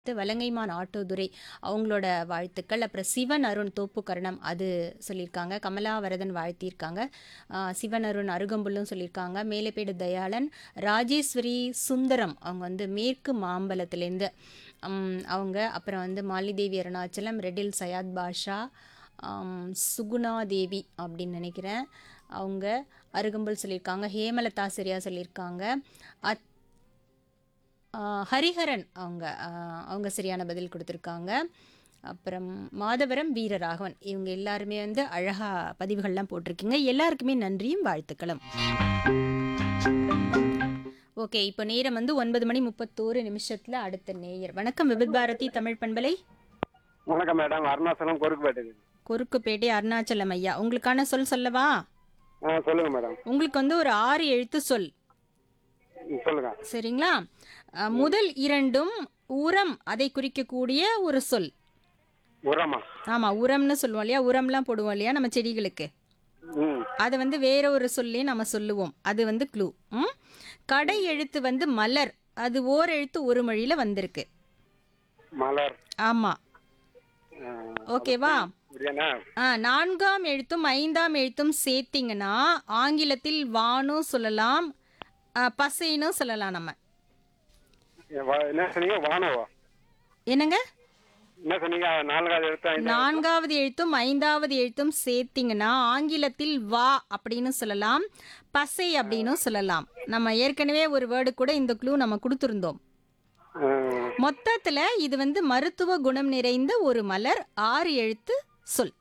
வலங்கைமான் ஆட்டோதுரை அவங்களோட வாழ்த்துக்கள் அப்புறம் சிவன் அருண் தோப்புக்கரணம் அது சொல்லியிருக்காங்க கமலாவரதன் வாழ்த்தியிருக்காங்க ஆஹ் சிவன் அருண் அருகம்புல்லும் சொல்லியிருக்காங்க மேலப்பேடு தயாளன் ராஜேஸ்வரி சுந்தரம் அவங்க வந்து மேற்கு மாம்பலத்துலேருந்து உம், அவங்க அப்புறம் வந்து மாலிதேவி அருணாச்சலம் ரெட்டில் சயாத் பாஷா ஆம், சுகுணா தேவி அப்படின்னு நினைக்கிறேன் அவங்க அருகம்புல் சொல்லியிருக்காங்க ஹேமலதா சரியா சொல்லியிருக்காங்க அத் ஆஹ் ஹரிஹரன் அவங்க ஆஹ் அவங்க சரியான பதில் கொடுத்துருக்காங்க அப்புறம் மாதவரம் வீரராகவன் இவங்க எல்லாருமே வந்து அழகா பதிவுகள்லாம் போட்டிருக்கீங்க எல்லாருக்குமே நன்றியும் வாழ்த்துக்களும் ஓகே இப்போ நேரம் வந்து ஒன்பது மணி முப்பத்தோரு நிமிஷத்துல அடுத்த நேயர் வணக்கம் விபித் பாரதி தமிழ் பண்பலை வணக்கம் மேடம் அருணாச்சலம் கொருக்குப்பேட்டை கொருக்குப்பேட்டை அருணாச்சலம் ஐயா உங்களுக்கான சொல் சொல்லவா ஆ சொல்லுங்க மேடம் உங்களுக்கு வந்து ஒரு ஆறு எழுத்து சொல் ம், சொல்லுங்க சரிங்களா அஹ், முதல் இரண்டும் உரம் அதை குறிக்கக்கூடிய ஒரு சொல் உரமா ஆமா உரம்னு சொல்லுவோம் இல்லையா உரம்லாம் போடுவோம் இல்லையா நம்ம செடிகளுக்கு ம் அதை வந்து வேற ஒரு சொல்லே நம்ம சொல்லுவோம் அது வந்து க்ளூ ம் கடை எழுத்து வந்து மலர் அது ஓர் எழுத்து ஒரு மொழியில வந்திருக்கு மலர் ஆமா ஆ, ஓகேவா புரியனா ஆ நான்காம் எழுத்தும் ஐந்தாம் எழுத்தும் சேர்த்தீங்கன்னா ஆங்கிலத்தில் வானும் சொல்லலாம் ஆ, பசைனும் சொல்லலாம் நம்ம ஏ, வா- என்ன சொன்னீங்க வானவா என்னங்க என்ன சொன்னீங்க நான்காவது எழுத்து ஐந்து நான்காவது எழுத்தும் ஐந்தாவது எழுத்தும் சேர்த்தீங்கன்னா ஆங்கிலத்தில் வா அப்படின்னு சொல்லலாம் பசை அப்படின்னு சொல்லலாம் நம்ம ஏற்கனவே ஒரு வேர்டு கூட இந்த க்ளூ நம்ம கொடுத்துருந்தோம் ஆ, மொத்தத்துல இது வந்து மருத்துவ குணம் நிறைந்த ஒரு மலர் ஆறு எழுத்து சொல்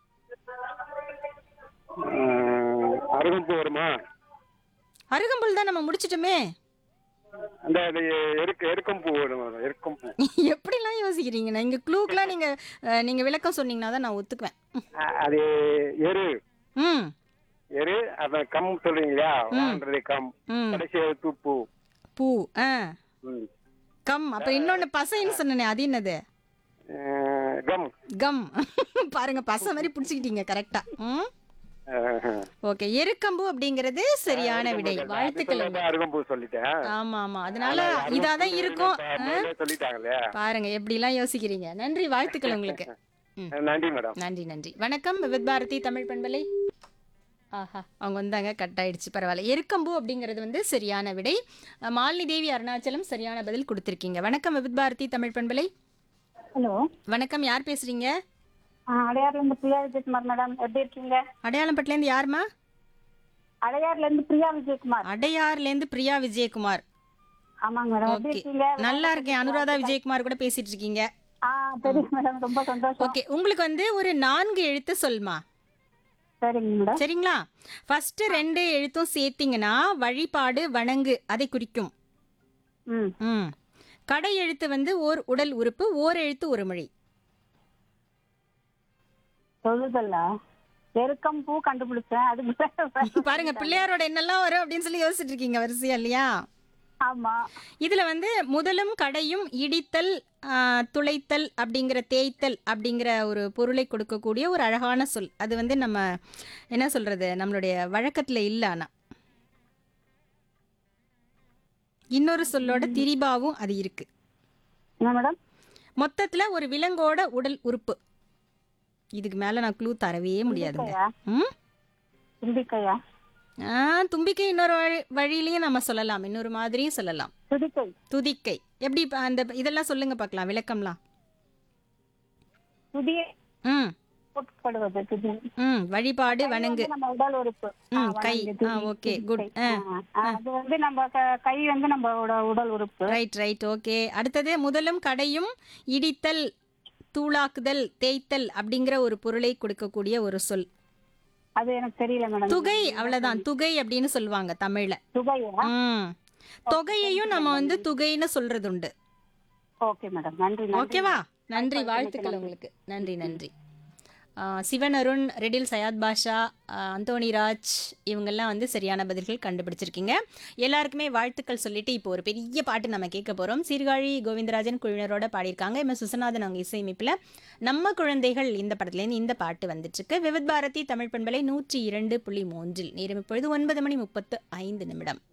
ஆ, அருகம்பு வருமா அருகம்புல் தான் நம்ம முடிச்சிட்டோமே அந்த இது எருக்கு எருக்கம்பூ வரும் மேடம் எருக்கம்பூ எப்படிலாம் யோசிக்கிறீங்க இங்க க்ளூக்கெலாம் நீங்க அஹ், நீங்க விளக்கம் சொன்னீங்கன்னா தான் நான் ஒத்துக்குவேன் ஆ, அது எரு ம் எரு அத கம் சொல்றீங்களா வான்றது கம் ம் கடைசி எழுத்து பூ பூ ஆ ம். கம் அப்ப இன்னொன்னு பசைன்னு சொன்னனே அது என்னது ஆ, கம் கம் பாருங்க பசை மாதிரி பிடிச்சிக்கிட்டீங்க கரெக்டா ம் ஆ, ஓகே எருக்கம்பு அப்படிங்கிறது சரியான விடை வாழ்த்துக்கள் அது அருகம்பூ சொல்லிட்டேன் ஆமா ஆமா அதனால இதாதான் இருக்கும் முதல்ல சொல்லிட்டாங்களே பாருங்க எப்படிலாம் யோசிக்கிறீங்க நன்றி வாழ்த்துக்கள் உங்களுக்கு ம் நன்றி மேடம் நன்றி நன்றி வணக்கம் விவித் பாரதி தமிழ் பண்பலை ஆஹா அவங்க வந்தாங்க கட் ஆயிடுச்சு பரவாயில்ல எருக்கம்பு அப்படிங்கிறது வந்து சரியான விடை அஹ், மாலினி தேவி அருணாச்சலம் சரியான பதில் கொடுத்துருக்கீங்க வணக்கம் விவித் பாரதி தமிழ் பண்பலை ஹலோ வணக்கம் யார் பேசுறீங்க அடையார்ல இருந்து பிரியா விஜயகுமார் மேடம் எப்படி இருக்கீங்க அடையாளம்பட்டிலேருந்து யாருமா அடையார்ல இருந்து பிரியா விஜயகுமார் அடையார்லேருந்து பிரியா விஜயகுமார் ஆமாங்க மேடம் எப்படி ஓகே இருக்கீங்க நல்லா இருக்கேன் அனுராதா விஜயகுமார் கூட பேசிட்டு இருக்கீங்க ஆ தெரியும் மேடம் ரொம்ப சந்தோஷம் ஓகே உங்களுக்கு வந்து ஒரு நான்கு எழுத்து சொல்மா சரிங்க மேடம் சரிங்களா ஃபர்ஸ்ட் ரெண்டு எழுத்தும் சேர்த்தீங்கன்னா வழிபாடு வணங்கு அதை குறிக்கும் ம் ம் கடை எழுத்து வந்து ஓர் உடல் உறுப்பு ஓர் எழுத்து ஒரு மொழி தொழுதல்லா எருக்கம் பூ கண்டுபிடிச்சேன் அதுக்கு மேல பாருங்க பிள்ளையாரோட என்னெல்லாம் வரும் அப்படின்னு சொல்லி யோசிச்சுட்டு இருக்கீங்க வரிசையா இல்லையா ஆமா இதுல வந்து முதலும் கடையும் இடித்தல் ஆ, துளைத்தல் அப்படிங்கிற தேய்த்தல் அப்படிங்கிற ஒரு பொருளை கொடுக்கக்கூடிய ஒரு அழகான சொல் அது வந்து நம்ம என்ன சொல்றது நம்மளுடைய வழக்கத்துல இல்ல ஆனா இன்னொரு சொல்லோட திரிபாவும் அது இருக்கு என்ன மேடம் மொத்தத்துல ஒரு விலங்கோட உடல் உறுப்பு இதுக்கு மேல நான் க்ளூ தரவே முடியாதுங்க தும்பிக்கையா ம் தும்பிக்கையா ஆ தும்பிக்கை இன்னொரு வழி வழியிலையும் நம்ம சொல்லலாம் இன்னொரு மாதிரியும் சொல்லலாம் துதிக்கை துதிக்கை எப்படி இப்ப அந்த இதெல்லாம் சொல்லுங்க பார்க்கலாம் விளக்கம்லாம் துதியை ம் போட்டுப்படுவது துதி ம் வழிபாடு வணங்கு வந்து நம்ம உடல் உறுப்பு ஆ, ம் கை வணங்கு, ஆ துதி, ஓகே துதிக்கை. குட் ஆ ஆ, அது வந்து நம்ம க- கை வந்து நம்ம உட- உடல் உறுப்பு ரைட் ரைட் ஓகே அடுத்தது முதலும் கடையும் இடித்தல் தூளாக்குதல் தேய்த்தல் அப்படிங்கிற ஒரு பொருளை கொடுக்கக்கூடிய ஒரு சொல் அது எனக்கு தெரியல மேடம் துகை அவ்வளவுதான் துகை அப்படின்னு சொல்லுவாங்க தமிழ்ல துகையா ம் தொகையையும் நம்ம வந்து துகைன்னு சொல்றது உண்டு ஓகே மேடம் நன்றி நன்றி ஓகேவா நன்றி வாழ்த்துக்கள் உங்களுக்கு நன்றி நன்றி ஆ, சிவன் அருண் ரெடில் சயாத் பாஷா ஆ, அந்தோணி ராஜ் இவங்கெல்லாம் வந்து சரியான பதில்கள் கண்டுபிடிச்சிருக்கீங்க எல்லாருக்குமே வாழ்த்துக்கள் சொல்லிட்டு இப்போ ஒரு பெரிய பாட்டு நம்ம கேட்க போகிறோம் சீர்காழி கோவிந்தராஜன் குழுவினரோட பாடியிருக்காங்க எம் எஸ் சுசநாதன் அவங்க இசையமைப்பில் நம்ம குழந்தைகள் இந்த படத்துலேருந்து இந்த பாட்டு வந்துட்டுருக்கு விவித் பாரதி தமிழ் பண்பலை நூற்றி இரண்டு புள்ளி மூன்றில் நேரம் இப்பொழுது ஒன்பது மணி முப்பத்து ஐந்து நிமிடம்